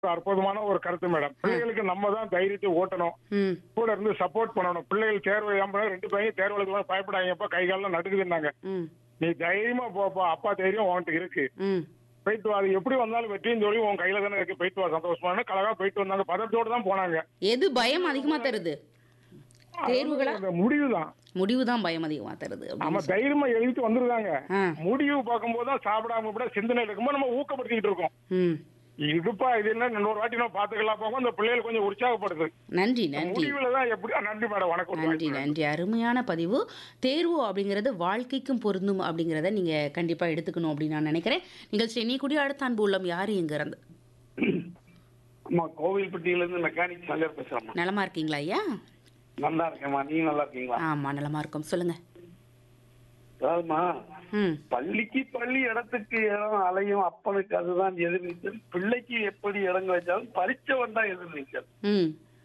ஒரு அற்புதமான ஒரு கருத்து மேடம் பிள்ளைகளுக்கு நம்ம தான் தைரியத்தை ஓட்டணும் ம் கூட இருந்து சப்போர்ட் பண்ணணும் பிள்ளைகள் தேர்வு ஏம்பா ரெண்டு பையன் தேர்வு எழுதுவாங்க பயப்படாங்கப்பா கை காலெல்லாம் நடுக்குதுன்னாங்க ம் நீ தைரியமா போப்பா அப்பா தைரியம் உன்கிட்ட இருக்கு ம் போயிட்டு வா அது எப்படி வந்தாலும் வெற்றியும் சொல்லி உன் கையில தானே இருக்கு போயிட்டு வா சந்தோஷமான கழகா போயிட்டு வந்தாங்க பதத்தோடு தான் போனாங்க எது பயம் அதிகமா தருது தேர்வுகளா அந்த முடிவு தான் முடிவு தான் பயம் அதிகமா தருது நம்ம அப்படின்னு தைரியமா எழுதிட்டு வந்துருந்தாங்க ஆ முடிவு பார்க்கும்போது தான் சாப்பிடாம கூட சிந்தனை இருக்கும்போது நம்ம ஊக்கப்படுத்திக்கிட்டு இருக்கோம் ம் இதுப்பா இது என்ன இன்னொரு வாட்டி நம்ம பாத்துக்கலாம் போகும் அந்த பிள்ளைகள் கொஞ்சம் உற்சாகப்படுது நன்றி நன்றி முடிவுல தான் எப்படி ஆ, நன்றி மேடம் வணக்கம் நன்றி நன்றி அருமையான பதிவு தேர்வு அப்படிங்கிறது வாழ்க்கைக்கும் பொருந்தும் அப்படிங்கிறத நீங்க கண்டிப்பா எடுத்துக்கணும் அப்படின்னு நான் நினைக்கிறேன் நிகழ்ச்சி நீ கூடிய அடுத்த அன்பு உள்ளம் யாரு இங்க இருந்து அம்மா கோவில்பட்டியில இருந்து மெக்கானிக் சங்கர் பேசுறேம்மா நலமா இருக்கீங்களா ஐயா நல்லா இருக்கேம்மா நீங்க நல்லா இருக்கீங்களா ஆமா நலமா இருக்கும் சொல்லுங்க அதாவதுமா ம் பள்ளிக்கு பள்ளி இடத்துக்கு இடம் அலையும் அப்பனுக்கு அதுதான் எதிர்நீச்சல் பிள்ளைக்கு எப்படி இடம் கிடைச்சாலும் பரீட்சை தான் எதிர்நீச்சல் ம்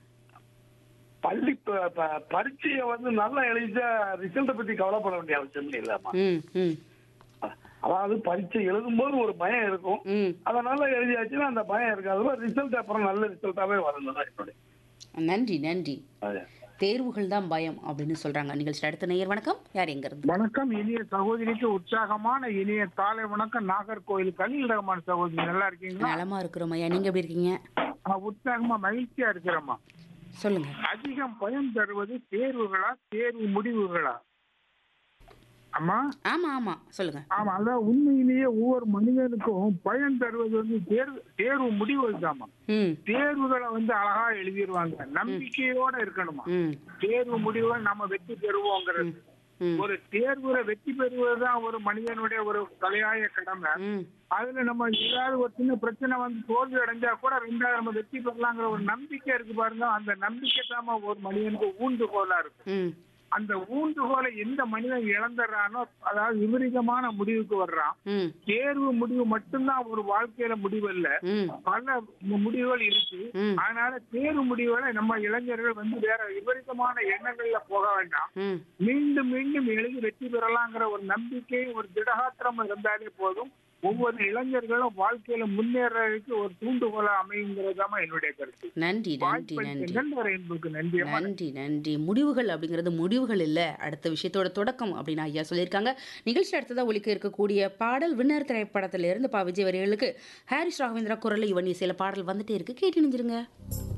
பள்ளி ப- ப- பரீட்சையை வந்து நல்லா எழுதிச்சா ரிசல்ட்டை பத்தி கவலைப்பட வேண்டிய அவசியம் இல்லைம்மா ம் ம் அதாவது பரீட்சை எழுதும்போது ஒரு பயம் இருக்கும் ம் அதனால எழுதியாச்சுன்னா அந்த பயம் இருக்காது ரிசல்ட் அப்புறம் நல்ல ரிசல்ட்டாவே வரணும் தான் என்னுடைய நன்றி நன்றி அது. தேர்வுகள் தான் பயம் அப்படின்னு சொல்றாங்க நிகழ்ச்சி அடுத்த நேயர் வணக்கம் யார் எங்க இருந்து வணக்கம் இனிய சகோதரிக்கு உற்சாகமான இனிய காலை வணக்கம் நாகர்கோவில் கலில் ரஹ்மான் சகோதரி நல்லா இருக்கீங்களா நலமா இருக்கிறோம் ஐயா நீங்க எப்படி இருக்கீங்க ஆ, உற்சாகமா மகிழ்ச்சியா இருக்கிறோமா சொல்லுங்க அதிகம் பயம் தருவது தேர்வுகளா தேர்வு முடிவுகளா அம்மா ஆமா ஆமா சொல்லுங்க ஆமா அதான் உண்மையிலேயே ஒவ்வொரு மனிதனுக்கும் பயம் தருவது வந்து தேர்வு தேர்வு முடிவுகள் தாமா ம் தேர்வுகளை வந்து அழகா எழுதிடுவாங்க நம்பிக்கையோட இருக்கணுமா ம் தேர்வு முடிவுகள் நம்ம வெற்றி பெறுவோங்கிறது ம் ஒரு தேர்வுல வெற்றி பெறுவதுதான் ஒரு மனிதனுடைய ஒரு தலையாய கடமை ம் அதுல நம்ம ஏதாவது ஒரு சின்ன பிரச்சனை வந்து தோல்வி அடைஞ்சா கூட ரெண்டாவது நம்ம வெற்றி பெறலாங்கிற ஒரு நம்பிக்கை இருக்கு பாருங்க அந்த நம்பிக்கை தான் ஒரு மனிதனுக்கு ஊன்றுகோலா இருக்கு ம் அந்த ஊன்றுகோலை எந்த மனிதன் இழந்துடுறானோ அதாவது விபரீதமான முடிவுக்கு வர்றான் ம் தேர்வு முடிவு மட்டும்தான் ஒரு வாழ்க்கையில முடிவு இல்ல ம் பல மு- முடிவுகள் இருக்கு ம் அதனால தேர்வு முடிவுகளை நம்ம இளைஞர்கள் வந்து வேற விபரீதமான எண்ணங்கள்ல போக வேண்டாம் ம் மீண்டும் மீண்டும் எழுதி வெற்றி பெறலாங்கிற ஒரு நம்பிக்கை ஒரு திடகாத்திரம் இருந்தாலே போதும் ஒவ்வொரு இளைஞர்களும் வாழ்க்கையில முன்னேறதுக்கு ஒரு தூண்டுகோலா அமையுங்கிறதாம என்னுடைய கருத்து நன்றி நன்றி நன்றி வாய்ப்பளித்த நன்றி என்பதுக்கு நன்றி அம்மா. நன்றி நன்றி முடிவுகள் அப்படிங்கிறது முடிவுகள் இல்லை அடுத்த விஷயத்தோட தொடக்கம் அப்படின்னு ஐயா சொல்லியிருக்காங்க நிகழ்ச்சி அடுத்ததாக ஒலிக்க இருக்கக்கூடிய பாடல் வின்னர் திரைப்படத்திலிருந்து பா விஜய் வரிகளுக்கு ஹாரிஸ் ராகவேந்திரா குரல் இவன் இசையில பாடல் வந்துட்டே இருக்கு கேட்டு நினைஞ்சிருங்க